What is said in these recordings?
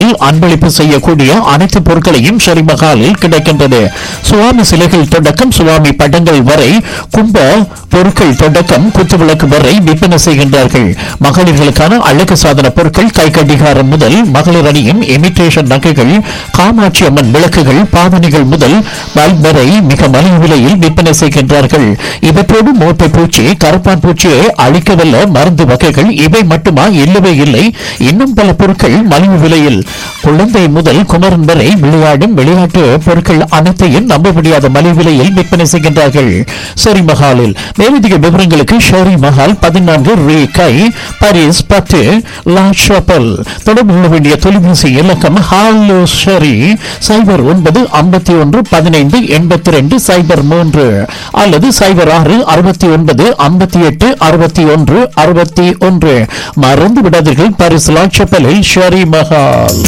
விலையில் அன்பளிப்பு செய்யக்கூடிய அனைத்து பொருட்களையும் ஷெரி மஹாலில் கிடைக்கின்றது சுவாமி சிலைகள் தொடக்கம் சுவாமி படங்கள் வரை கும்ப பொருட்கள் தொடக்கம் குத்துவிளக்கு வரை விற்பனை செய்கின்றார்கள் மகளிர்களுக்கான அழகு சாதன பொருட்கள் கை கடிகாரம் முதல் மகளிர் அணியும் இமிட்டேஷன் நகைகள் காமாட்சி அம்மன் விளக்குகள் பாவனைகள் முதல் பல்ப் வரை மிக மலிவு விலையில் விற்பனை செய்கின்றார்கள் இவற்றோடு மூட்டை பூச்சி கருப்பான் பூச்சியை அழிக்கவல்ல மருந்து வகைகள் இவை மட்டுமா இல்லவே இல்லை இன்னும் பல பொருட்கள் மலிவு விலையில் குழந்தை முதல் குமரன் வரை விளையாடும் விளையாட்டு பொருட்கள் அனைத்தையும் நம்ப முடியாத மலிவு விலையில் விற்பனை செய்கின்றார்கள் ஷெரி மஹாலில் மேலதிக விவரங்களுக்கு ஷெரி மஹால் பதினான்கு ரீ கை பாரிஸ் பத்து லா ஷாப்பல் தொடர்பு கொள்ள வேண்டிய தொலைபேசி இலக்கம் ஹாலோ ஷெரி சைபர் ஒன்பது ஐம்பத்தி ஒன்று பதினைந்து எண்பத்தி ரெண்டு சைபர் மூன்று அல்லது சைபர் ஆறு அறுபத்தி ஒன்பது ஐம்பத்தி எட்டு அறுபத்தி ஒன்று அறுபத்தி ஒன்று மறந்து விடாதீர்கள் பாரிஸ் லா ஷாப்பலில் ஷெரி மஹால்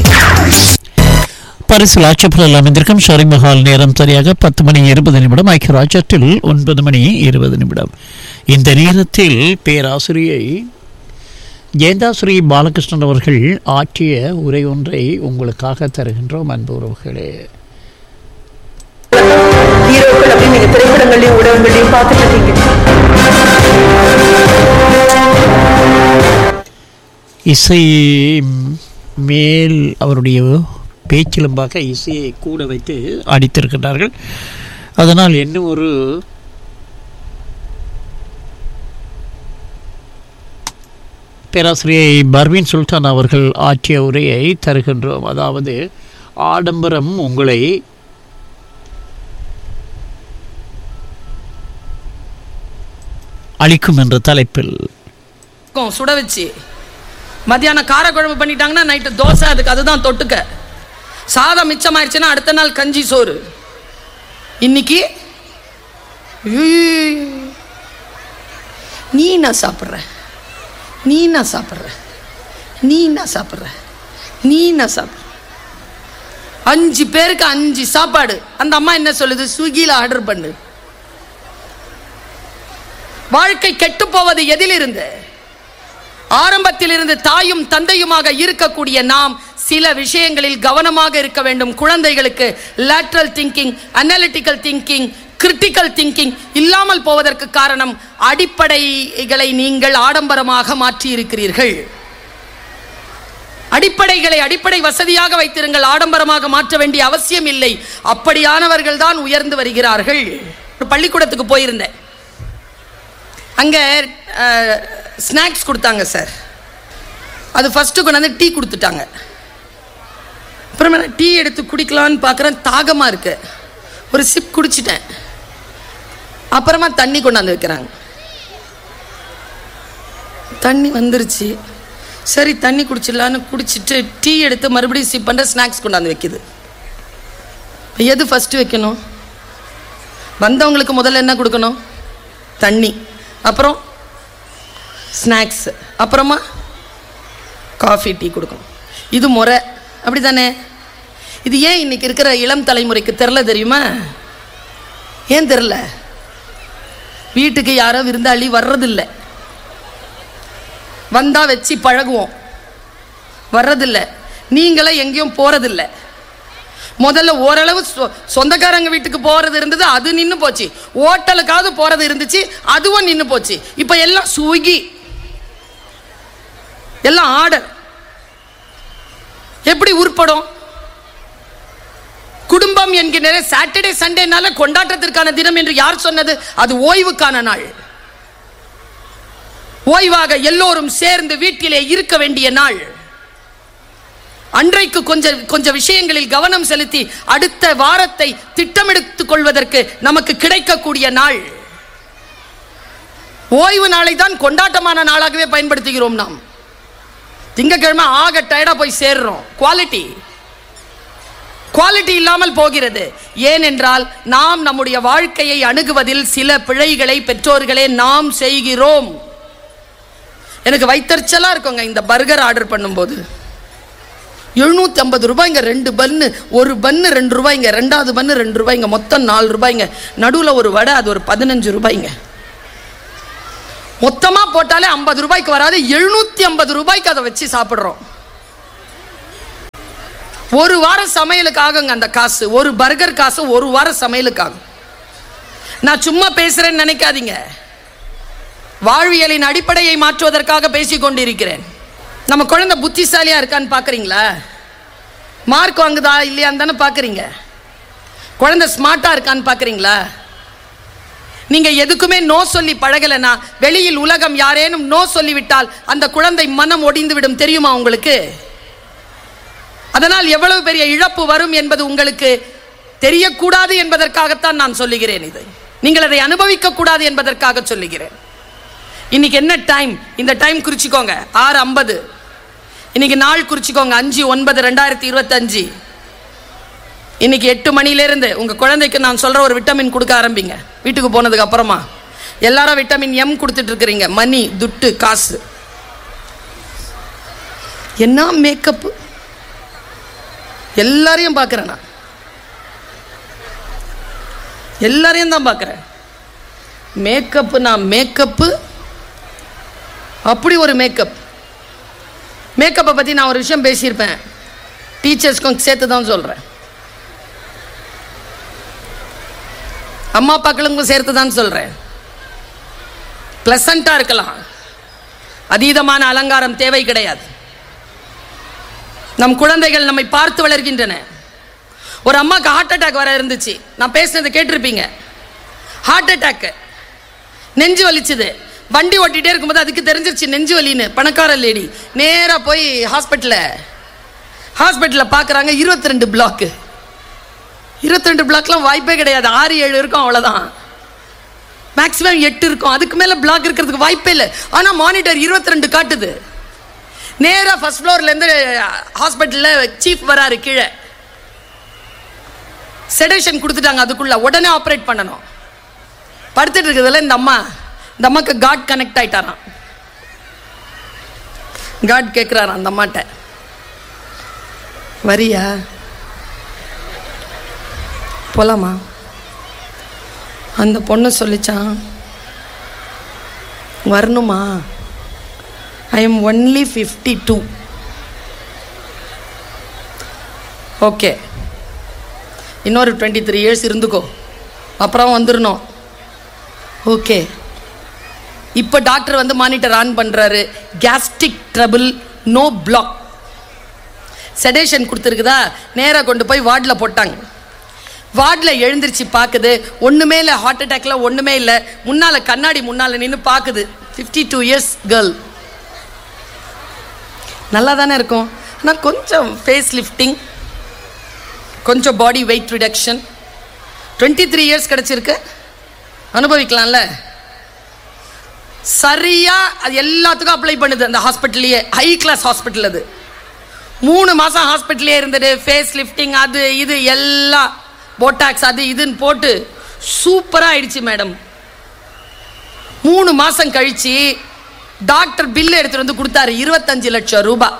பரிசில் ஆட்சப்பலில் அமைந்திருக்கும் ஷரி மஹால் நேரம் சரியாக பத்து மணி இருபது நிமிடம் ஐக்கிய ராஜ்யத்தில் ஒன்பது மணி இருபது நிமிடம் இந்த நேரத்தில் பேராசிரியை ஜெயந்தாஸ்ரீ பாலகிருஷ்ணன் அவர்கள் ஆற்றிய உரை ஒன்றை உங்களுக்காக தருகின்றோம் அன்பு உறவுகளே ஹீரோக்கள் அப்படின்னு நீங்க திரைப்படங்களையும் ஊடகங்களையும் பார்த்துட்டு இருக்கீங்க இசை மேல் அவருடைய பேச்சிலும்பாக இசையை கூட வைத்து அடித்திருக்கிறார்கள் அதனால் இன்னும் ஒரு பேராசிரியை பர்வீன் சுல்தான் அவர்கள் ஆற்றிய உரையை தருகின்றோம் அதாவது ஆடம்பரம் உங்களை அளிக்கும் என்ற தலைப்பில் இருக்கும் சுட வச்சு மத்தியானம் காரக்குழம்பு பண்ணிட்டாங்கன்னா நைட்டு தோசை அதுக்கு அதுதான் தொட்டுக்க சாதம் மிச்சமாயிருச்சுன்னா அடுத்த நாள் கஞ்சி சோறு இன்னைக்கு உய், நீ என்ன சாப்பிட்ற நீ என்ன சாப்பிட்ற நீ என்ன சாப்பிட்ற நீ என்ன சாப்பிட்ற அஞ்சு பேருக்கு அஞ்சு சாப்பாடு அந்த அம்மா என்ன சொல்லுது ஸ்விக்கியில் ஆர்டர் பண்ணு வாழ்க்கை கெட்டு போவது எதிலிருந்து ஆரம்பத்தில் இருந்து தாயும் தந்தையுமாக இருக்கக்கூடிய நாம் சில விஷயங்களில் கவனமாக இருக்க வேண்டும் குழந்தைகளுக்கு lateral thinking analytical thinking critical thinking இல்லாமல் போவதற்கு காரணம் அடிப்படைகளை நீங்கள் ஆடம்பரமாக மாற்றி இருக்கிறீர்கள் அடிப்படைகளை அடிப்படை வசதியாக வைத்திருங்கள் ஆடம்பரமாக மாற்ற வேண்டிய அவசியம் இல்லை அப்படியானவர்கள் தான் உயர்ந்து வருகிறார்கள் ஒரு பள்ளிக்கூடத்துக்கு போயிருந்தேன் அங்கே ஸ்நாக்ஸ் கொடுத்தாங்க சார் அது ஃபஸ்ட்டு கொண்டாந்து டீ கொடுத்துட்டாங்க அப்புறமா நான் டீ எடுத்து குடிக்கலான்னு பார்க்குறேன் தாகமாக இருக்கு ஒரு சிப் குடிச்சிட்டேன் அப்புறமா தண்ணி கொண்டாந்து வைக்கிறாங்க தண்ணி வந்துருச்சு சரி தண்ணி குடிச்சிடலான்னு குடிச்சிட்டு டீ எடுத்து மறுபடியும் சிப் பண்ணுற ஸ்நாக்ஸ் கொண்டாந்து வைக்குது இப்ப எது ஃபஸ்ட்டு வைக்கணும் வந்தவங்களுக்கு முதல்ல என்ன கொடுக்கணும் தண்ணி அப்புறம் ஸ்நாக்ஸ் அப்புறமா காஃபி டீ கொடுக்கணும் இது முறை அப்படி தானே இது ஏன் இன்னைக்கு இருக்கிற இளம் தலைமுறைக்கு தெரில தெரியுமா ஏன் தெரில வீட்டுக்கு யாரோ விருந்தாளி வர்றதில்லை வந்தா வச்சு பழகுவோம் வர்றதில்ல நீங்களே எங்கேயும் போறதில்லை முதல்ல ஓரளவு சொ- சொந்தக்காரங்க வீட்டுக்கு போறது இருந்தது அது நின்று போச்சு ஹோட்டலுக்காவது போறது இருந்துச்சு அதுவும் நின்று போச்சு இப்போ எல்லாம் ஸ்விக்கி எல்லாம் ஆர்டர் எப்படி உருப்படும் குடும்பம் என்கிற சாட்டர்டே சண்டேனால கொண்டாட்டத்திற்கான தினம் என்று யார் சொன்னது அது ஓய்வுக்கான நாள் ஓய்வாக எல்லோரும் சேர்ந்து வீட்டிலே இருக்க வேண்டிய நாள் அன்றைக்கு கொஞ்சம் கொஞ்சம் விஷயங்களில் கவனம் செலுத்தி அடுத்த வாரத்தை திட்டமெடுத்துக் கொள்வதற்கு நமக்கு கிடைக்கக்கூடிய நாள் ஓய்வு நாளை தான் கொண்டாட்டமான நாளாகவே பயன்படுத்துகிறோம் நாம் திங்கக்கிழமை ஆக டயர்டா போய் சேர்றோம் குவாலிட்டி குவாலிட்டி இல்லாமல் போகிறது ஏனென்றால் நாம் நம்முடைய வாழ்க்கையை அணுகுவதில் சில பிழைகளை பெற்றோர்களே நாம் செய்கிறோம் எனக்கு வைத்தறிச்சலா இருக்குங்க இந்த பர்கர் ஆர்டர் பண்ணும்போது எழுநூத்தி ஐம்பது ரூபாய்ங்க ரெண்டு பன்னு ஒரு பன்னு ரெண்டு ரூபாய்ங்க ரெண்டாவது பன்னு ரெண்டு ரூபாய்ங்க மொத்தம் நாலு ரூபாய்ங்க நடுவில் ஒரு வடை அது ஒரு பதினஞ்சு ரூபாய்ங்க மொத்தமா போட்டாலே ஐம்பது ரூபாய்க்கு வராது எழுநூத்தி ஐம்பது ரூபாய்க்கு அதை வச்சு சாப்பிட்றோம் ஒரு வாரம் சமையலுக்கு ஆகுங்க அந்த காசு ஒரு பர்கர் காசு ஒரு வாரம் சமையலுக்கு ஆகும் நான் சும்மா பேசுறேன்னு நினைக்காதீங்க வாழ்வியலின் அடிப்படையை மாற்றுவதற்காக பேசிக் கொண்டிருக்கிறேன் நம்ம குழந்தை புத்திசாலியா இருக்கான்னு பாக்குறீங்களா மார்க் வாங்குதா இல்லையான்னு தானே பாக்குறீங்க குழந்தை ஸ்மார்ட்டா இருக்கான்னு பாக்குறீங்களா நீங்க எதுக்குமே நோ சொல்லி பழகலைன்னா வெளியில் உலகம் யாரேனும் நோ சொல்லிவிட்டால் அந்த குழந்தை மனம் ஒடிந்து விடும் தெரியுமா உங்களுக்கு அதனால் எவ்வளவு பெரிய இழப்பு வரும் என்பது உங்களுக்கு தெரியக்கூடாது என்பதற்காகத்தான் நான் சொல்லுகிறேன் இது நீங்கள் அதை அனுபவிக்க கூடாது என்பதற்காக சொல்லுகிறேன் இன்னைக்கு என்ன டைம் இந்த டைம் குறிச்சிக்கோங்க ஆறு ஐம்பது இன்னைக்கு நாள் குறிச்சிக்கோங்க அஞ்சு ஒன்பது ரெண்டாயிரத்தி இருபத்தஞ்சு இன்னைக்கு எட்டு மணிலேருந்து உங்க குழந்தைக்கு நான் சொல்ற ஒரு விட்டமின் கொடுக்க ஆரம்பிங்க வீட்டுக்கு போனதுக்கு அப்புறமா எல்லாரும் விட்டமின் எம் கொடுத்துட்டு இருக்கிறீங்க மணி துட்டு காசு என்ன மேக்கப் எல்லாரையும் பார்க்குறேன் நான் எல்லாரையும் தான் பார்க்குறேன் மேக்கப்பு நான் மேக்கப்பு அப்படி ஒரு மேக்கப் மேக்கப்பை பற்றி நான் ஒரு விஷயம் பேசியிருப்பேன் டீச்சர்ஸ்க்கும் சேர்த்து தான் சொல்கிறேன் அம்மா அப்பாக்களுக்கும் சேர்த்து தான் சொல்கிறேன் ப்ளசண்ட்டாக இருக்கலாம் அதீதமான அலங்காரம் தேவை கிடையாது நம் குழந்தைகள் நம்மை பார்த்து வளர்கின்றன ஒரு அம்மாக்கு ஹார்ட் அட்டாக் வர இருந்துச்சு நான் பேசுனதை கேட்டிருப்பீங்க ஹார்ட் அட்டாக் நெஞ்சு வலிச்சுது வண்டி ஓட்டிகிட்டே இருக்கும்போது அதுக்கு தெரிஞ்சிருச்சு நெஞ்சு வலின்னு பணக்கார லேடி நேராக போய் ஹாஸ்பிட்டலில் ஹாஸ்பிட்டலில் பார்க்குறாங்க இருபத்தி ரெண்டு பிளாக்கு இருபத்தி ரெண்டு பிளாக்லாம் வாய்ப்பே கிடையாது ஆறு ஏழு இருக்கும் அவ்வளோதான் மேக்ஸிமம் எட்டு இருக்கும் அதுக்கு மேலே பிளாக் இருக்கிறதுக்கு வாய்ப்பே இல்லை ஆனால் மானிட்டர் இருபத்தி ரெண்டு காட்டுது நேராக ஃபர்ஸ்ட் ஃப்ளோர்லேருந்து ஹாஸ்பிட்டலில் சீஃப் வராரு கீழே செடேஷன் கொடுத்துட்டாங்க அதுக்குள்ள உடனே ஆப்ரேட் பண்ணணும் படுத்துட்டு இருக்கிறதுல இந்த அம்மா இந்த அம்மாக்கு காட் கனெக்ட் ஆயிட்டாராம் காட் கேட்குறாராம் அந்த அம்மாட்ட வரியா போலாமா அந்த பொண்ணு சொல்லிச்சான் வரணுமா I'm only fifty two okay இன்னொரு டுவெண்ட்டி த்ரீ இயர்ஸ் இருந்துக்கோ அப்புறம் வந்துடணும் ஓகே இப்போ டாக்டர் வந்து மானிட்டர் ஆன் பண்ணுறாரு gastric trouble no block sedation கொடுத்துருக்குதா நேராக கொண்டு போய் வார்டில் போட்டாங்க வார்டில் எழுந்திருச்சு பார்க்குது ஒன்றுமே இல்லை ஹார்ட் அட்டாக்ல ஒன்றுமே இல்லை முன்னால் கண்ணாடி முன்னால் நின்று பார்க்குது ஃபிஃப்டி டூ இயர்ஸ் கேர்ள் நல்லா தானே இருக்கும் ஆனால் கொஞ்சம் ஃபேஸ் லிஃப்டிங் கொஞ்சம் body weight reduction twenty three years கிடச்சிருக்கு அனுபவிக்கலாம்ல சரியா அது எல்லாத்துக்கும் அப்ளை பண்ணுது அந்த ஹாஸ்பிட்டல்லையே ஹை கிளாஸ் ஹாஸ்பிட்டல் அது மூணு மாதம் ஹாஸ்பிட்டல்லே இருந்தது ஃபேஸ் லிஃப்டிங் அது இது எல்லாம் போட்டாக்ஸ் அது இதுன்னு போட்டு சூப்பராக ஆயிடுச்சு மேடம் மூணு மாதம் கழிச்சு டாக்டர் பில் எடுத்துட்டு வந்து கொடுத்தாரு இருபத்தஞ்சு லட்சம் ரூபாய்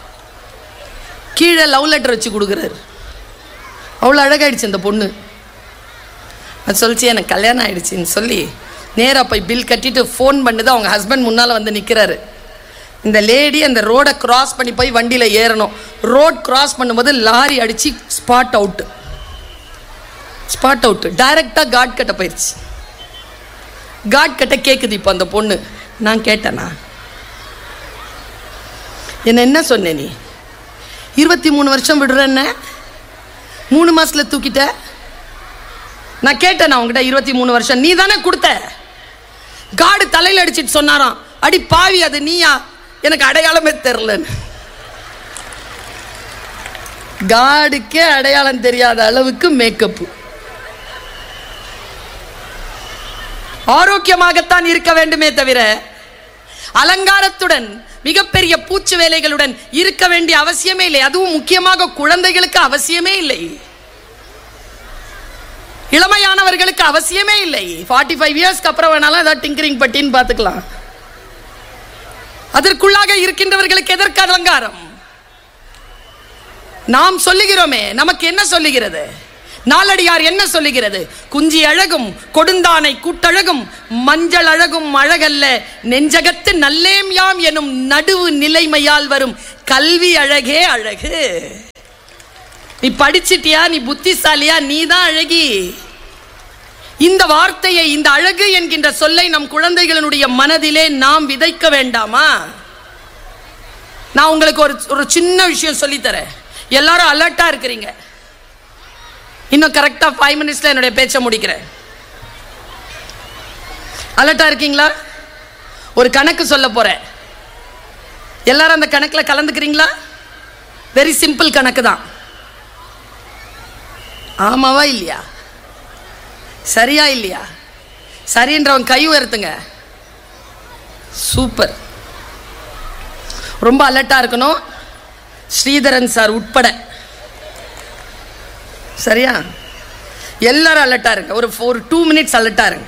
கீழே லவ் லெட்டர் வச்சு கொடுக்குறாரு அவ்வளோ அழகாயிடுச்சு அந்த பொண்ணு அது சொல்லிச்சு எனக்கு கல்யாணம் ஆயிடுச்சுன்னு சொல்லி நேராக போய் பில் கட்டிட்டு ஃபோன் பண்ணுது அவங்க ஹஸ்பண்ட் முன்னால் வந்து நிற்கிறாரு இந்த லேடி அந்த ரோடை கிராஸ் பண்ணி போய் வண்டியில் ஏறணும் ரோட் கிராஸ் பண்ணும்போது லாரி அடித்து ஸ்பாட் அவுட்டு ஸ்பாட் அவுட்டு டைரெக்டாக காட் கட்ட போயிடுச்சு காட் கட்ட கேட்குது இப்போ அந்த பொண்ணு நான் கேட்டேனா என்ன என்ன சொன்ன நீ இருபத்தி மூணு வருஷம் விடுறேன்ன மூணு மாசத்துல தூக்கிட்ட நான் கேட்டேன் உங்ககிட்ட இருபத்தி மூணு வருஷம் நீ தானே கொடுத்த காடு தலையில் அடிச்சிட்டு சொன்னாராம் அடி பாவி அது நீயா எனக்கு அடையாளமே தெரிலன்னு காடுக்கே அடையாளம் தெரியாத அளவுக்கு மேக்கப்பு ஆரோக்கியமாகத்தான் இருக்க வேண்டுமே தவிர அலங்காரத்துடன் மிகப்பெரிய பூச்சு வேலைகளுடன் இருக்க வேண்டிய அவசியமே இல்லை அதுவும் முக்கியமாக குழந்தைகளுக்கு அவசியமே இல்லை இளமையானவர்களுக்கு அவசியமே இல்லை ஃபார்ட்டி ஃபைவ் இயர்ஸ்க்கு அப்புறம் வேணாலும் ஏதாவது டிங்கரிங் பட்டின்னு பார்த்துக்கலாம் அதற்குள்ளாக இருக்கின்றவர்களுக்கு எதற்கு அலங்காரம் நாம் சொல்லுகிறோமே நமக்கு என்ன சொல்லுகிறது நாலடியார் என்ன சொல்லுகிறது குஞ்சி அழகும் கொடுந்தானை கூட்டழகும் மஞ்சள் அழகும் அழகல்ல நெஞ்சகத்து நல்லேம் யாம் எனும் நடுவு நிலைமையால் வரும் கல்வி அழகே அழகு நீ படிச்சிட்டியா நீ புத்திசாலியா நீ தான் அழகி இந்த வார்த்தையை இந்த அழகு என்கின்ற சொல்லை நம் குழந்தைகளினுடைய மனதிலே நாம் விதைக்க வேண்டாமா நான் உங்களுக்கு ஒரு ஒரு சின்ன விஷயம் சொல்லித்தரேன் எல்லாரும் அலர்ட்டா இருக்கிறீங்க இன்னும் கரெக்டா ஃபைவ் மினிட்ஸ்ல என்னுடைய பேச்சை முடிக்கிறேன் அலர்ட்டா இருக்கீங்களா ஒரு கணக்கு சொல்ல போறேன் எல்லாரும் அந்த கணக்குல கலந்துக்கிறீங்களா வெரி சிம்பிள் கணக்கு தான் ஆமாவா இல்லையா சரியா இல்லையா சரின்றவன் கை உயர்த்துங்க சூப்பர் ரொம்ப அலர்ட்டா இருக்கணும் ஸ்ரீதரன் சார் உட்பட சரியா எல்லாரும் அலர்ட்டா இருங்க ஒரு ஒரு டூ மினிட்ஸ் அலர்ட்டா இருங்க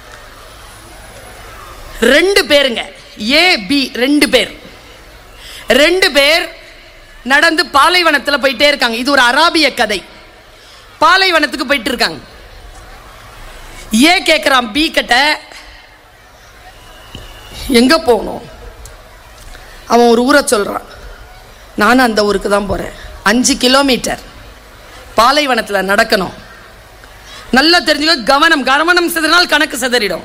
ரெண்டு பேருங்க ஏ பி ரெண்டு பேர் ரெண்டு பேர் நடந்து பாலைவனத்தில் போயிட்டே இருக்காங்க இது ஒரு அராபிய கதை பாலைவனத்துக்கு போயிட்டு இருக்காங்க ஏ கேட்குறான் பி கிட்ட எங்க போகணும் அவன் ஒரு ஊரை சொல்றான் நானும் அந்த ஊருக்கு தான் போறேன் அஞ்சு கிலோமீட்டர் பாலைவனத்தில் நடக்கணும் நல்லா தெரிஞ்சுக்க கவனம் கவனம் சிதறினால் கணக்கு சிதறிடும்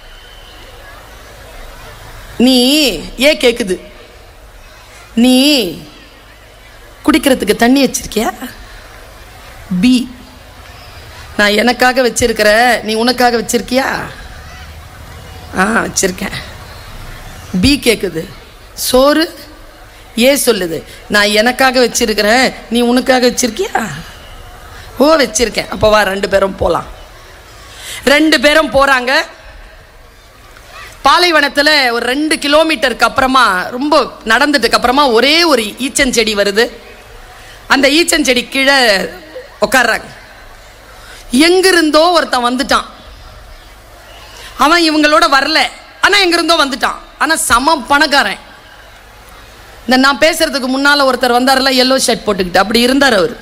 நீ ஏ கேக்குது நீ குடிக்கிறதுக்கு தண்ணி வச்சிருக்கியா பி நான் எனக்காக வச்சிருக்கிற நீ உனக்காக வச்சிருக்கியா ஆ வச்சிருக்கேன் பி கேக்குது சோறு ஏ சொல்லுது நான் எனக்காக வச்சிருக்கிறேன் நீ உனக்காக வச்சிருக்கியா ஓ வச்சிருக்கேன் அப்போ வா ரெண்டு பேரும் போகலாம் ரெண்டு பேரும் போறாங்க பாலைவனத்தில் ஒரு ரெண்டு கிலோமீட்டருக்கு அப்புறமா ரொம்ப நடந்துட்டுக்கு அப்புறமா ஒரே ஒரு ஈச்சஞ்செடி வருது அந்த ஈச்சஞ்செடி கீழே உட்கார்றாங்க எங்கிருந்தோ ஒருத்தன் வந்துட்டான் அவன் இவங்களோட வரல ஆனா எங்கிருந்தோ வந்துட்டான் ஆனா சம பணக்காரன் இந்த நான் பேசுறதுக்கு முன்னால ஒருத்தர் வந்தார்ல எல்லோ ஷர்ட் போட்டுக்கிட்டு அப்படி இருந்தார் அவர்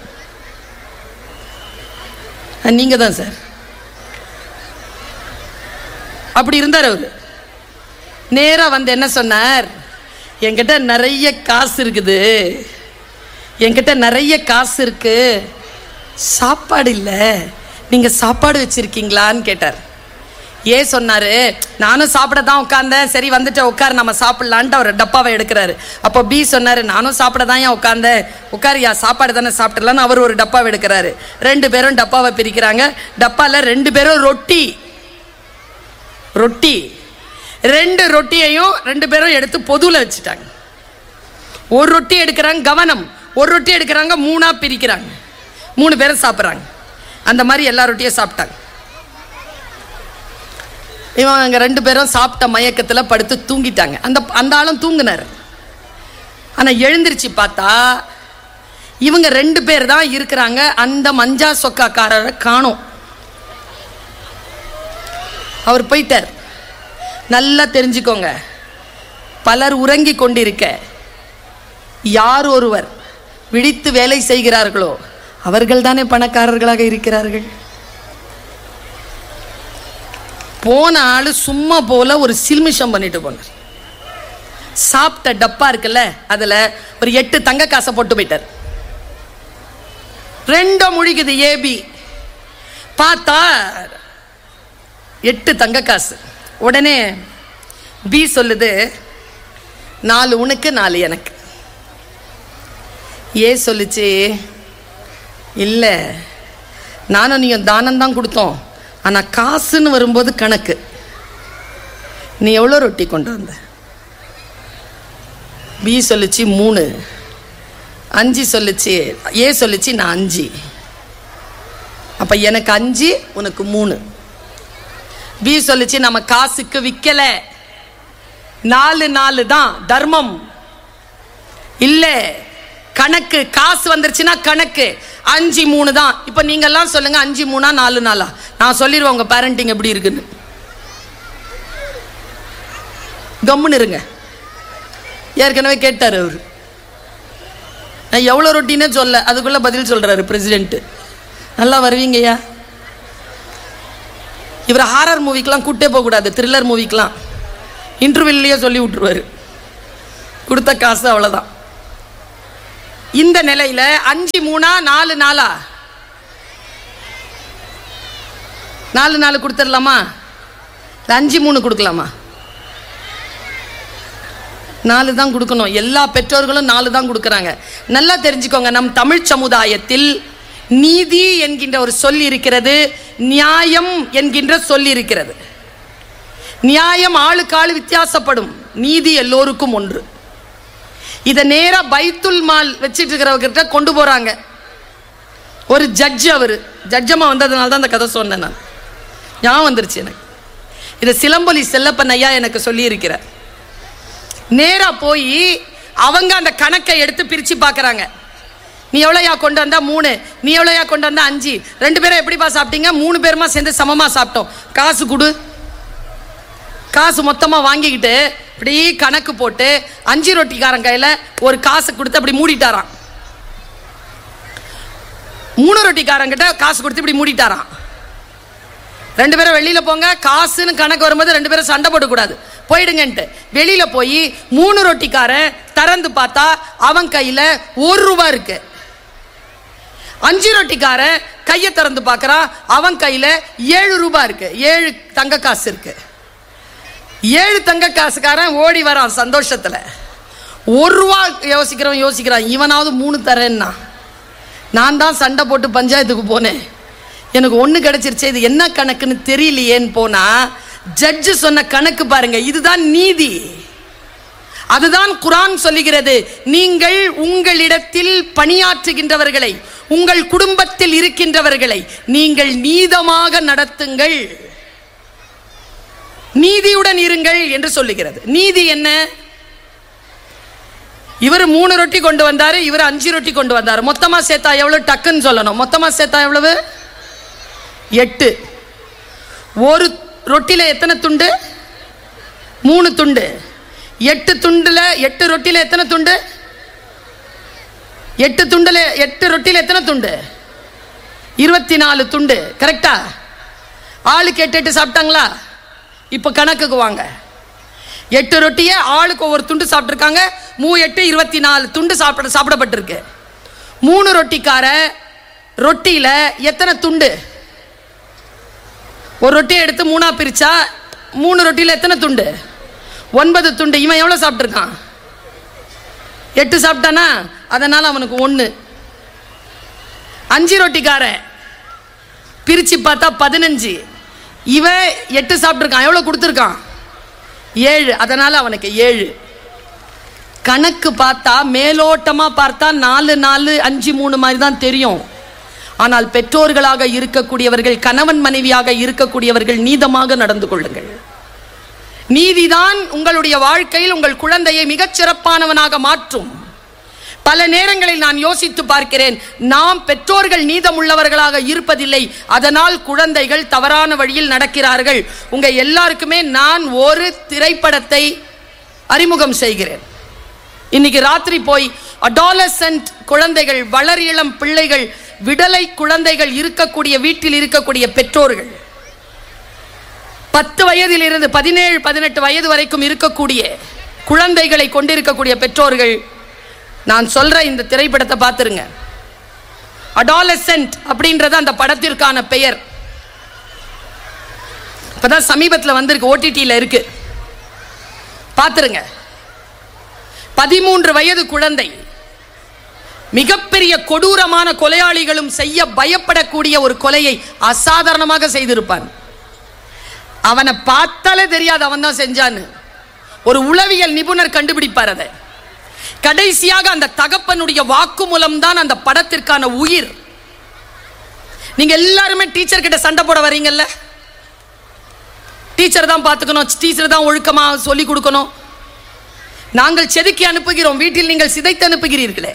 நீங்க தான் சார் அப்படி இருந்தார் அவர் நேரா வந்து என்ன சொன்னார் என்கிட்ட நிறைய காசு இருக்குது என்கிட்ட நிறைய காசு இருக்கு சாப்பாடு இல்லை நீங்க சாப்பாடு வச்சிருக்கீங்களான்னு கேட்டார் ஏ சொன்னாரு நானும் சாப்பிட தான் உட்கார்ந்தேன் சரி வந்துட்டு உட்காரு நம்ம சாப்பிடலான்ட்டு அவர் டப்பாவை எடுக்கிறாரு அப்போ பி சொன்னாரு நானும் சாப்பிட தான் ஏன் உட்கார்ந்தேன் உட்காரியா சாப்பாடு தானே சாப்பிடலான்னு அவர் ஒரு டப்பாவை எடுக்கிறாரு ரெண்டு பேரும் டப்பாவை பிரிக்கிறாங்க டப்பால ரெண்டு பேரும் ரொட்டி ரொட்டி ரெண்டு ரொட்டியையும் ரெண்டு பேரும் எடுத்து பொதுவில் வச்சுட்டாங்க ஒரு ரொட்டி எடுக்கிறாங்க கவனம் ஒரு ரொட்டி எடுக்கிறாங்க மூணா பிரிக்கிறாங்க மூணு பேரும் சாப்பிட்றாங்க அந்த மாதிரி எல்லா ரொட்டியும் சாப்பிட்டாங்க இவன் அங்கே ரெண்டு பேரும் சாப்பிட்ட மயக்கத்தில் படுத்து தூங்கிட்டாங்க அந்த அந்த ஆளும் தூங்கினார் ஆனால் எழுந்திருச்சு பார்த்தா இவங்க ரெண்டு பேர் தான் இருக்கிறாங்க அந்த மஞ்சா சொக்காக்காரரை காணோம் அவர் போயிட்டார் நல்லா தெரிஞ்சுக்கோங்க பலர் உறங்கி கொண்டிருக்க யார் ஒருவர் விழித்து வேலை செய்கிறார்களோ அவர்கள் தானே பணக்காரர்களாக இருக்கிறார்கள் போன ஆளு சும்மா போல ஒரு சில்மிஷம் பண்ணிட்டு போனார் சாப்பிட்ட டப்பா இருக்குல்ல அதுல ஒரு எட்டு தங்க காசை போட்டு போயிட்டார் ரெண்டும் முழிக்குது ஏபி பார்த்தா எட்டு தங்க காசு உடனே பி சொல்லுது நாலு உனக்கு நாலு எனக்கு ஏ சொல்லுச்சு இல்லை நானும் நீயும் தானம் தான் கொடுத்தோம் ஆனால் காசுன்னு வரும்போது கணக்கு நீ எவ்வளோ ரொட்டி கொண்டு வந்த பி சொல்லுச்சு மூணு அஞ்சு சொல்லுச்சு ஏ சொல்லுச்சு நான் அஞ்சு அப்போ எனக்கு அஞ்சு உனக்கு மூணு பி சொல்லுச்சு நம்ம காசுக்கு விற்கல நாலு நாலு தான் தர்மம் இல்ல கணக்கு காசு வந்துருச்சுன்னா கணக்கு அஞ்சு மூணு தான் இப்போ நீங்க எல்லாம் சொல்லுங்க அஞ்சு மூணா நாலு நாளா நான் சொல்லிடுவேன் உங்க பேரண்டிங் எப்படி இருக்குன்னு கம்முன்னு இருங்க ஏற்கனவே கேட்டார் அவர் நான் எவ்வளோ ரொட்டினே சொல்ல அதுக்குள்ள பதில் சொல்றாரு பிரசிடென்ட் நல்லா வருவீங்கய்யா இவர் ஹாரர் மூவிக்கெலாம் கூட்டே போகக்கூடாது த்ரில்லர் மூவிக்கெலாம் இன்டர்வியூலேயே சொல்லி விட்டுருவாரு கொடுத்த காசு அவ்வளோதான் இந்த நிலையில அஞ்சு மூணா நாலு நாளா நாலு நாலு கொடுத்துடலாமா இல்ல அஞ்சு மூணு கொடுக்கலாமா நாலு தான் கொடுக்கணும் எல்லா பெற்றோர்களும் நாலு தான் கொடுக்குறாங்க நல்லா தெரிஞ்சுக்கோங்க நம் தமிழ் சமுதாயத்தில் நீதி என்கின்ற ஒரு சொல் இருக்கிறது நியாயம் என்கின்ற சொல் இருக்கிறது நியாயம் ஆளுக்கு ஆளு வித்தியாசப்படும் நீதி எல்லோருக்கும் ஒன்று இதை நேரா பைத்துல் மால் வச்சிட்டு இருக்கிறவர்கிட்ட கொண்டு போறாங்க ஒரு ஜட்ஜ் அவர் ஜட்ஜமா வந்ததுனால தான் அந்த கதை சொன்னேன் நான் ஞாபகம் வந்துருச்சு எனக்கு இதை சிலம்பொலி செல்லப்பன் ஐயா எனக்கு சொல்லி இருக்கிறார் நேரா போய் அவங்க அந்த கணக்கை எடுத்து பிரிச்சு பார்க்கறாங்க நீ எவ்வளோயா கொண்டு வந்தா மூணு நீ எவ்வளோயா கொண்டு வந்தா அஞ்சு ரெண்டு பேரும் எப்படிப்பா சாப்பிட்டீங்க மூணு பேருமா சேர்ந்து சமமா சாப்பிட்டோம் காசு கொடு காசு மொத்தமா வாங்கிக்கிட்டு இப்படி கணக்கு போட்டு அஞ்சு ரொட்டிக்காரன் கையில ஒரு காசு கொடுத்து அப்படி மூடிட்டாராம் மூணு ரொட்டிக்காரங்கிட்ட காசு கொடுத்து இப்படி மூடிட்டாராம் ரெண்டு பேரும் வெளியில போங்க காசுன்னு கணக்கு வரும்போது ரெண்டு பேரும் சண்டை போடக்கூடாது போயிடுங்கன்ட்டு வெளியில போய் மூணு ரொட்டிக்காரன் திறந்து பார்த்தா அவன் கையில ஒரு ரூபா இருக்கு அஞ்சு ரொட்டிக்காரன் கையை திறந்து பார்க்கறான் அவன் கையில ஏழு ரூபாய் இருக்கு ஏழு தங்க காசு இருக்கு ஏழு தங்க காசுக்காரன் ஓடி வரான் சந்தோஷத்துல ஒரு ரூபா யோசிக்கிறவன் யோசிக்கிறான் இவனாவது மூணு தரேன்னா நான் தான் சண்டை போட்டு பஞ்சாயத்துக்கு போனேன் எனக்கு ஒன்று கிடைச்சிருச்சு இது என்ன கணக்குன்னு தெரியலையேன்னு போனா ஜட்ஜு சொன்ன கணக்கு பாருங்க இதுதான் நீதி அதுதான் குரான் சொல்லுகிறது நீங்கள் உங்களிடத்தில் பணியாற்றுகின்றவர்களை உங்கள் குடும்பத்தில் இருக்கின்றவர்களை நீங்கள் நீதமாக நடத்துங்கள் நீதியுடன் இருங்கள் என்று சொல்லுகிறது நீதி என்ன இவர் மூணு ரொட்டி கொண்டு வந்தாரு இவர் அஞ்சு ரொட்டி கொண்டு வந்தாரு மொத்தமா சேர்த்தா எவ்வளவு டக்குன்னு சொல்லணும் மொத்தமா சேர்த்தா எவ்வளவு எட்டு ஒரு ரொட்டில எத்தனை துண்டு மூணு துண்டு எட்டு துண்டுல எட்டு ரொட்டில எத்தனை துண்டு எட்டு துண்டுல எட்டு ரொட்டில எத்தனை துண்டு இருபத்தி நாலு துண்டு கரெக்டா ஆளுக்கு எட்டு எட்டு சாப்பிட்டாங்களா இப்போ கணக்குக்கு வாங்க எட்டு ரொட்டியை ஆளுக்கு ஒவ்வொரு துண்டு சாப்பிட்ருக்காங்க மூ எட்டு இருபத்தி நாலு துண்டு சாப்பிட சாப்பிடப்பட்டிருக்கு மூணு ரொட்டிக்கார ரொட்டியில எத்தனை துண்டு ஒரு ரொட்டியை எடுத்து மூணா பிரிச்சா மூணு ரொட்டியில எத்தனை துண்டு ஒன்பது துண்டு இவன் எவ்வளோ சாப்பிட்ருக்கான் எட்டு சாப்பிட்டானா அதனால அவனுக்கு ஒன்று அஞ்சு ரொட்டிக்காரன் பிரிச்சு பார்த்தா பதினஞ்சு இவன் எட்டு சாப்பிட்ருக்கான் எவ்வளோ கொடுத்துருக்கான் ஏழு அதனால அவனுக்கு ஏழு கணக்கு பார்த்தா மேலோட்டமா பார்த்தா நாலு நாலு அஞ்சு மூணு மாதிரி தான் தெரியும் ஆனால் பெற்றோர்களாக இருக்கக்கூடியவர்கள் கணவன் மனைவியாக இருக்கக்கூடியவர்கள் நீதமாக நடந்து கொள்ளுங்கள் நீதிதான் உங்களுடைய வாழ்க்கையில் உங்கள் குழந்தையை மிகச் சிறப்பானவனாக மாற்றும் பல நேரங்களில் நான் யோசித்து பார்க்கிறேன் நாம் பெற்றோர்கள் நீதமுள்ளவர்களாக இருப்பதில்லை அதனால் குழந்தைகள் தவறான வழியில் நடக்கிறார்கள் உங்க எல்லாருக்குமே நான் ஒரு திரைப்படத்தை அறிமுகம் செய்கிறேன் இன்னைக்கு ராத்திரி போய் அடாலசன்ட் குழந்தைகள் வளர் இளம் பிள்ளைகள் விடலை குழந்தைகள் இருக்கக்கூடிய வீட்டில் இருக்கக்கூடிய பெற்றோர்கள் பத்து வயதிலிருந்து பதினேழு பதினெட்டு வயது வரைக்கும் இருக்கக்கூடிய குழந்தைகளை கொண்டிருக்கக்கூடிய பெற்றோர்கள் நான் சொல்ற இந்த திரைப்படத்தை பார்த்துருங்க அடாலசென்ட் அப்படின்றது அந்த படத்திற்கான பெயர் இப்பதான் சமீபத்தில் வந்திருக்கு ஓடிடியில் இருக்கு பார்த்துருங்க பதிமூன்று வயது குழந்தை மிகப்பெரிய கொடூரமான கொலையாளிகளும் செய்ய பயப்படக்கூடிய ஒரு கொலையை அசாதாரணமாக செய்திருப்பான் அவனை பார்த்தாலே தெரியாது அவன் தான் செஞ்சான்னு ஒரு உளவியல் நிபுணர் கண்டுபிடிப்பார் அதை கடைசியாக அந்த தகப்பனுடைய வாக்குமூலம் தான் அந்த படத்திற்கான உயிர் நீங்க எல்லாருமே டீச்சர் கிட்ட சண்டை போட வரீங்கல்ல டீச்சர் தான் பார்த்துக்கணும் டீச்சர் தான் ஒழுக்கமா சொல்லி கொடுக்கணும் நாங்கள் செதுக்கி அனுப்புகிறோம் வீட்டில் நீங்கள் சிதைத்து அனுப்புகிறீர்களே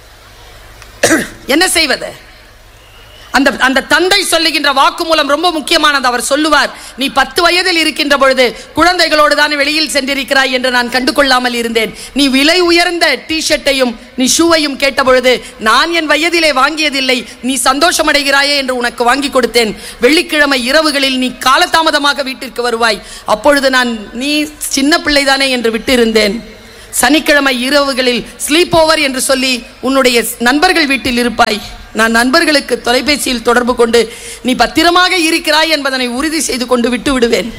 என்ன செய்வது அந்த அந்த தந்தை சொல்லுகின்ற வாக்குமூலம் ரொம்ப முக்கியமானது அவர் சொல்லுவார் நீ பத்து வயதில் இருக்கின்ற பொழுது குழந்தைகளோடு தான் வெளியில் சென்றிருக்கிறாய் என்று நான் கண்டு கொள்ளாமல் இருந்தேன் நீ விலை உயர்ந்த டிஷர்ட்டையும் நீ ஷூவையும் கேட்ட பொழுது நான் என் வயதிலே வாங்கியதில்லை நீ சந்தோஷம் அடைகிறாயே என்று உனக்கு வாங்கி கொடுத்தேன் வெள்ளிக்கிழமை இரவுகளில் நீ காலதாமதமாக வீட்டிற்கு வருவாய் அப்பொழுது நான் நீ சின்ன பிள்ளைதானே என்று விட்டிருந்தேன் சனிக்கிழமை இரவுகளில் ஸ்லீப் ஓவர் என்று சொல்லி உன்னுடைய நண்பர்கள் வீட்டில் இருப்பாய் நான் நண்பர்களுக்கு தொலைபேசியில் தொடர்பு கொண்டு நீ பத்திரமாக இருக்கிறாய் என்பதனை உறுதி செய்து கொண்டு விட்டு விடுவேன்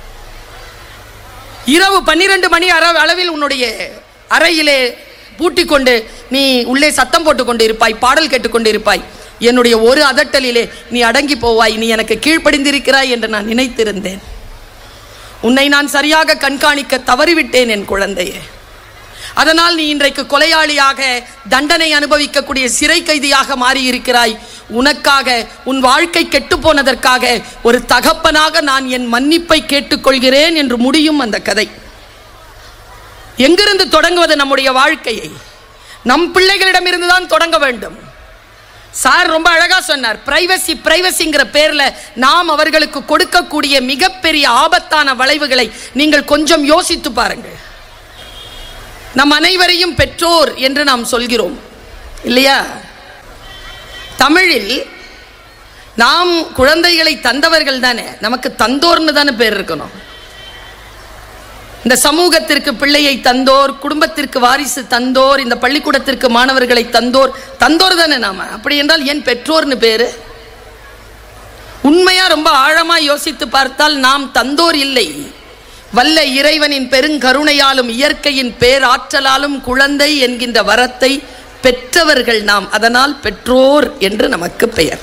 இரவு பன்னிரண்டு மணி அற- அளவில் உன்னுடைய அறையிலே பூட்டிக் கொண்டு நீ உள்ளே சத்தம் போட்டுக் கொண்டு இருப்பாய் பாடல் கேட்டுக்கொண்டு இருப்பாய் என்னுடைய ஒரு அதட்டலிலே நீ அடங்கி போவாய் நீ எனக்கு கீழ்ப்படிந்திருக்கிறாய் என்று நான் நினைத்திருந்தேன் உன்னை நான் சரியாக கண்காணிக்க தவறிவிட்டேன் என் குழந்தையே அதனால் நீ இன்றைக்கு கொலையாளியாக தண்டனை அனுபவிக்கக்கூடிய சிறை கைதியாக மாறியிருக்கிறாய் உனக்காக உன் வாழ்க்கை கெட்டுப் போனதற்காக ஒரு தகப்பனாக நான் என் மன்னிப்பை கேட்டுக்கொள்கிறேன் என்று முடியும் அந்த கதை எங்கிருந்து தொடங்குவது நம்முடைய வாழ்க்கையை நம் பிள்ளைகளிடமிருந்து தான் தொடங்க வேண்டும் சார் ரொம்ப அழகா சொன்னார் பிரைவசி பிரைவசிங்கிற பேர்ல நாம் அவர்களுக்கு கொடுக்கக்கூடிய மிகப்பெரிய ஆபத்தான வளைவுகளை நீங்கள் கொஞ்சம் யோசித்து பாருங்கள் நம் அனைவரையும் பெற்றோர் என்று நாம் சொல்கிறோம் இல்லையா தமிழில் நாம் குழந்தைகளை தந்தவர்கள் தானே நமக்கு தந்தோர்னு தானே பேர் இருக்கணும் இந்த சமூகத்திற்கு பிள்ளையை தந்தோர் குடும்பத்திற்கு வாரிசு தந்தோர் இந்த பள்ளிக்கூடத்திற்கு மாணவர்களை தந்தோர் தந்தோர் தானே நாம அப்படி என்றால் ஏன் பெற்றோர்னு பேரு உண்மையா ரொம்ப ஆழமா யோசித்து பார்த்தால் நாம் தந்தோர் இல்லை வல்ல இறைவனின் பெருங்கருணையாலும் இயற்கையின் பேராற்றலாலும் குழந்தை என்கின்ற வரத்தை பெற்றவர்கள் நாம் அதனால் பெற்றோர் என்று நமக்கு பெயர்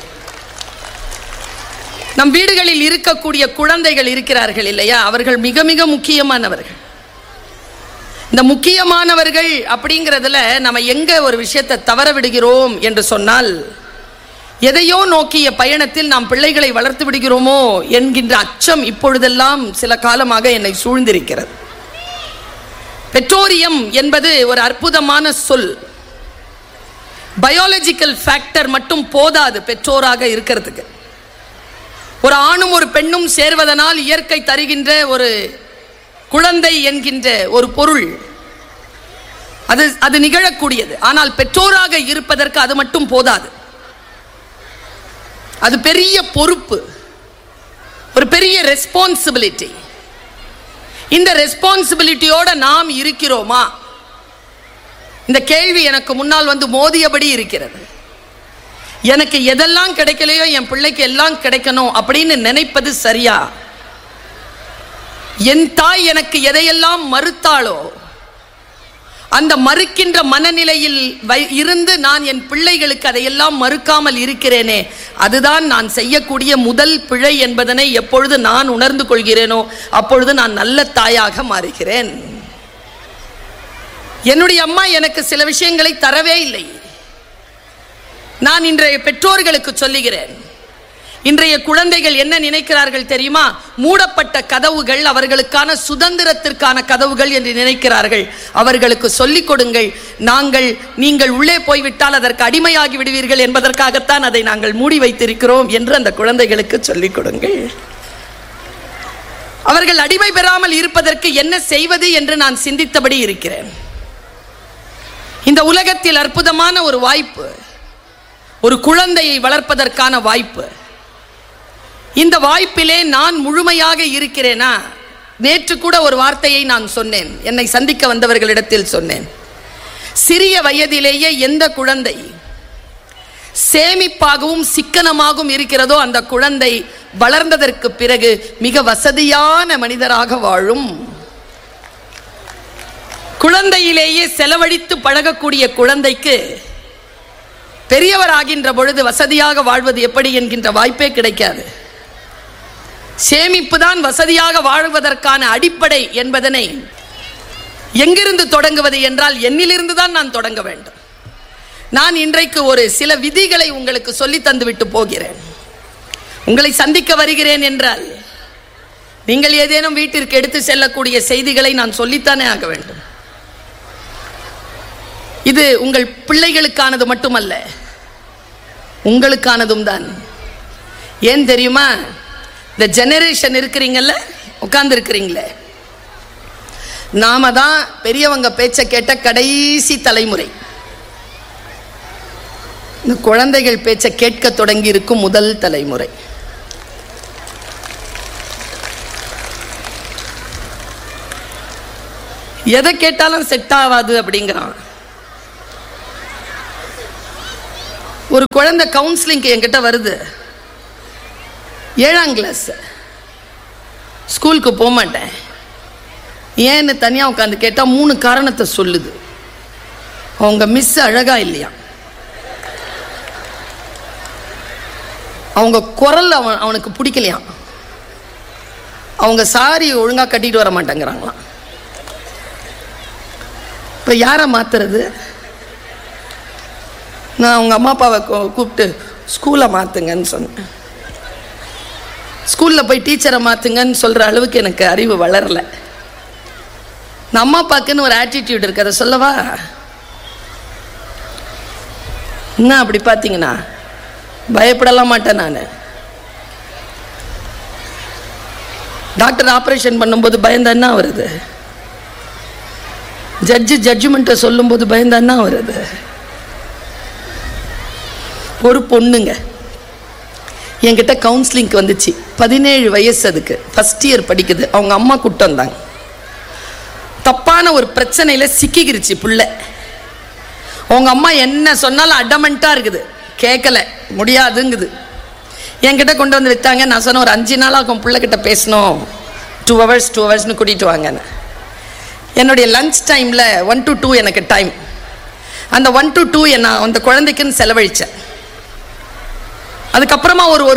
நம் வீடுகளில் இருக்கக்கூடிய குழந்தைகள் இருக்கிறார்கள் இல்லையா அவர்கள் மிக மிக முக்கியமானவர்கள் இந்த முக்கியமானவர்கள் அப்படிங்கிறதுல நம்ம எங்க ஒரு விஷயத்தை தவற விடுகிறோம் என்று சொன்னால் எதையோ நோக்கிய பயணத்தில் நாம் பிள்ளைகளை வளர்த்து விடுகிறோமோ என்கின்ற அச்சம் இப்பொழுதெல்லாம் சில காலமாக என்னை சூழ்ந்திருக்கிறது பெட்ரோரியம் என்பது ஒரு அற்புதமான சொல் பயாலஜிக்கல் ஃபேக்டர் மட்டும் போதாது பெற்றோராக இருக்கிறதுக்கு ஒரு ஆணும் ஒரு பெண்ணும் சேர்வதனால் இயற்கை தருகின்ற ஒரு குழந்தை என்கின்ற ஒரு பொருள் அது அது நிகழக்கூடியது ஆனால் பெற்றோராக இருப்பதற்கு அது மட்டும் போதாது அது பெரிய பொறுப்பு ஒரு பெரிய ரெஸ்பான்சிபிலிட்டி இந்த ரெஸ்பான்சிபிலிட்டியோட நாம் இருக்கிறோமா இந்த கேள்வி எனக்கு முன்னால் வந்து மோதியபடி இருக்கிறது எனக்கு எதெல்லாம் கிடைக்கலையோ என் பிள்ளைக்கு எல்லாம் கிடைக்கணும் அப்படின்னு நினைப்பது சரியா என் தாய் எனக்கு எதையெல்லாம் மறுத்தாளோ அந்த மறுக்கின்ற மனநிலையில் வை- இருந்து நான் என் பிள்ளைகளுக்கு அதையெல்லாம் மறுக்காமல் இருக்கிறேனே அதுதான் நான் செய்யக்கூடிய முதல் பிழை என்பதனை எப்பொழுது நான் உணர்ந்து கொள்கிறேனோ அப்பொழுது நான் நல்ல தாயாக மாறுகிறேன் என்னுடைய அம்மா எனக்கு சில விஷயங்களை தரவே இல்லை நான் இன்றைய பெற்றோர்களுக்கு சொல்லுகிறேன் இன்றைய குழந்தைகள் என்ன நினைக்கிறார்கள் தெரியுமா மூடப்பட்ட கதவுகள் அவர்களுக்கான சுதந்திரத்திற்கான கதவுகள் என்று நினைக்கிறார்கள் அவர்களுக்கு சொல்லிக் கொடுங்கள் நாங்கள் நீங்கள் உள்ளே போய்விட்டால் அதற்கு அடிமையாகி விடுவீர்கள் என்பதற்காகத்தான் அதை நாங்கள் மூடி வைத்திருக்கிறோம் என்று அந்த குழந்தைகளுக்கு சொல்லிக் கொடுங்கள் அவர்கள் அடிமை பெறாமல் இருப்பதற்கு என்ன செய்வது என்று நான் சிந்தித்தபடி இருக்கிறேன் இந்த உலகத்தில் அற்புதமான ஒரு வாய்ப்பு ஒரு குழந்தையை வளர்ப்பதற்கான வாய்ப்பு இந்த வாய்ப்பிலே நான் முழுமையாக இருக்கிறேனா நேற்று கூட ஒரு வார்த்தையை நான் சொன்னேன் என்னை சந்திக்க வந்தவர்களிடத்தில் சொன்னேன் சிறிய வயதிலேயே எந்த குழந்தை சேமிப்பாகவும் சிக்கனமாகவும் இருக்கிறதோ அந்த குழந்தை வளர்ந்ததற்கு பிறகு மிக வசதியான மனிதராக வாழும் குழந்தையிலேயே செலவழித்து பழகக்கூடிய குழந்தைக்கு பெரியவராகின்ற பொழுது வசதியாக வாழ்வது எப்படி என்கின்ற வாய்ப்பே கிடைக்காது சேமிப்பு தான் வசதியாக வாழ்வதற்கான அடிப்படை என்பதனை எங்கிருந்து தொடங்குவது என்றால் என்னிலிருந்து தான் நான் தொடங்க வேண்டும் நான் இன்றைக்கு ஒரு சில விதிகளை உங்களுக்கு சொல்லி தந்துவிட்டு போகிறேன் உங்களை சந்திக்க வருகிறேன் என்றால் நீங்கள் ஏதேனும் வீட்டிற்கு எடுத்து செல்லக்கூடிய செய்திகளை நான் சொல்லித்தானே ஆக வேண்டும் இது உங்கள் பிள்ளைகளுக்கானது மட்டுமல்ல உங்களுக்கானதும் தான் ஏன் தெரியுமா இந்த ஜெனரேஷன் இருக்கிறீங்கல்ல உட்கார்ந்து இருக்கிறீங்களே நாம தான் பெரியவங்க பேச்சை கேட்ட கடைசி தலைமுறை இந்த குழந்தைகள் பேச்சை கேட்க தொடங்கி இருக்கும் முதல் தலைமுறை எதை கேட்டாலும் செட் ஆகாது அப்படிங்கிறான் ஒரு குழந்தை கவுன்சிலிங்க்கு என்கிட்ட வருது ஏழாம் கிளாஸ் ஸ்கூலுக்கு போக மாட்டேன் ஏன்னு தனியாக உட்காந்து கேட்டால் மூணு காரணத்தை சொல்லுது அவங்க மிஸ் அழகா இல்லையா அவங்க குரல் அவன் அவனுக்கு பிடிக்கலையாம் அவங்க சாரி ஒழுங்காக கட்டிட்டு வர மாட்டேங்கிறாங்களாம் இப்போ யாரை மாத்துறது நான் அவங்க அம்மா அப்பாவை கூ- கூப்பிட்டு ஸ்கூலை மாற்றுங்கன்னு சொன்னேன் ஸ்கூலில் போய் டீச்சரை மாற்றுங்கன்னு சொல்கிற அளவுக்கு எனக்கு அறிவு வளரல நான் அம்மா அப்பாக்குன்னு ஒரு ஆட்டிடியூட் இருக்கு அதை சொல்லவா என்ன அப்படி பார்த்தீங்கன்னா பயப்படலாம் மாட்டேன் நான் டாக்டர் ஆப்ரேஷன் பண்ணும்போது பயந்தா என்ன வருது ஜட்ஜு ஜட்ஜ்மெண்ட்டை சொல்லும்போது பயந்தா என்ன வருது ஒரு பொண்ணுங்க என்கிட்ட கவுன்சிலிங்க்கு வந்துச்சு பதினேழு வயசு அதுக்கு ஃபஸ்ட் இயர் படிக்குது அவங்க அம்மா கூட்டு வந்தாங்க தப்பான ஒரு பிரச்சனையில சிக்கிக்கிருச்சு புள்ள அவங்க அம்மா என்ன சொன்னாலும் அடமெண்ட்டாக இருக்குது கேட்கல முடியாதுங்குது என்கிட்ட கொண்டு வந்து வித்தாங்க நான் சொன்னேன் ஒரு அஞ்சு நாள் ஆகும் பிள்ளைகிட்ட பேசணும் டூ ஹவர்ஸ் டூ ஹவர்ஸ்னு கூட்டிகிட்டு வாங்கன்னு என்னுடைய லஞ்ச் டைமில் ஒன் டு டூ எனக்கு டைம் அந்த ஒன் டு டூ நான் அந்த குழந்தைக்குன்னு செலவழித்தேன் அதுக்கப்புறமா ஒரு ஒரு